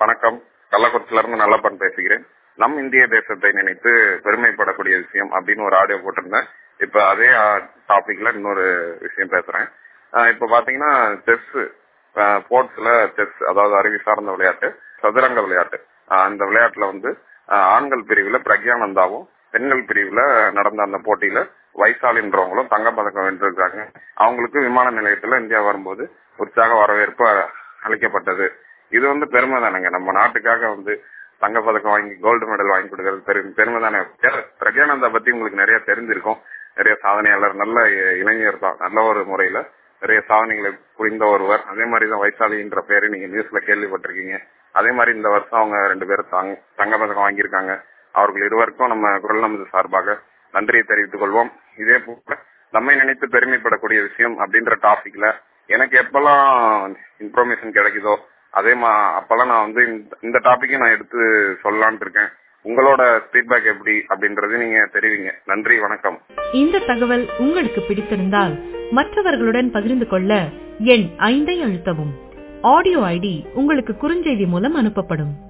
வணக்கம் கள்ளக்குறிச்சில இருந்து நல்லப்பன் பேசுகிறேன் நம் இந்திய தேசத்தை நினைத்து பெருமைப்படக்கூடிய விஷயம் அப்படின்னு ஒரு ஆடியோ போட்டிருந்தேன் இப்ப அதே டாபிக்ல இன்னொரு விஷயம் பேசுறேன் ஆஹ் இப்ப பாத்தீங்கன்னா செஸ் ஸ்போர்ட்ஸ்ல செஸ் அதாவது அறிவு சார்ந்த விளையாட்டு சதுரங்க விளையாட்டு ஆஹ் அந்த விளையாட்டுல வந்து ஆஹ் ஆண்கள் பிரிவுல பிரக்யானந்தாவும் பெண்கள் பிரிவுல நடந்த அந்த போட்டியில வைசாலின்றவங்களும் தங்கப்பதக்கம் வென்றிருக்காங்க அவங்களுக்கு விமான நிலையத்துல இந்தியா வரும்போது உற்சாக வரவேற்பு அளிக்கப்பட்டது இது வந்து பெருமை தானேங்க நம்ம நாட்டுக்காக வந்து தங்கப்பதக்கம் வாங்கி கோல்டு மெடல் வாங்கி கொடுக்கறது பெரும் பெருமை தானே பிரக்யானந்தா பத்தி உங்களுக்கு நிறைய தெரிஞ்சிருக்கும் நிறைய சாதனையாளர் நல்ல இளைஞர் தான் நல்ல ஒரு முறையில நிறைய சாதனைகளை புரிந்த ஒருவர் அதே மாதிரி தான் வைசாலின்ற பேரை நீங்க நியூஸ்ல கேள்விப்பட்டிருக்கீங்க அதே மாதிரி இந்த வருஷம் அவங்க ரெண்டு பேரும் தங்க தங்கப்பதக்கம் வாங்கியிருக்காங்க அவர்கள் இருவருக்கும் நம்ம குரல் நமது சார்பாக நன்றியை தெரிவித்துக் கொள்வோம் இதே போல நம்மை நினைத்து பெருமைப்படக்கூடிய விஷயம் அப்படின்ற டாபிக்ல எனக்கு எப்பெல்லாம் இன்ஃபர்மேஷன் கிடைக்குதோ அதே மா அப்பெல்லாம் நான் வந்து இந்த டாபிக்கை நான் எடுத்து சொல்லலான் இருக்கேன் உங்களோட ஃபீட்பேக் எப்படி அப்படின்றது நீங்க தெரிவிங்க நன்றி வணக்கம் இந்த தகவல் உங்களுக்கு பிடித்திருந்தால் மற்றவர்களுடன் பகிர்ந்து கொள்ள எண் ஐந்தை அழுத்தவும் ஆடியோ ஐடி உங்களுக்கு குறுஞ்செய்தி மூலம் அனுப்பப்படும்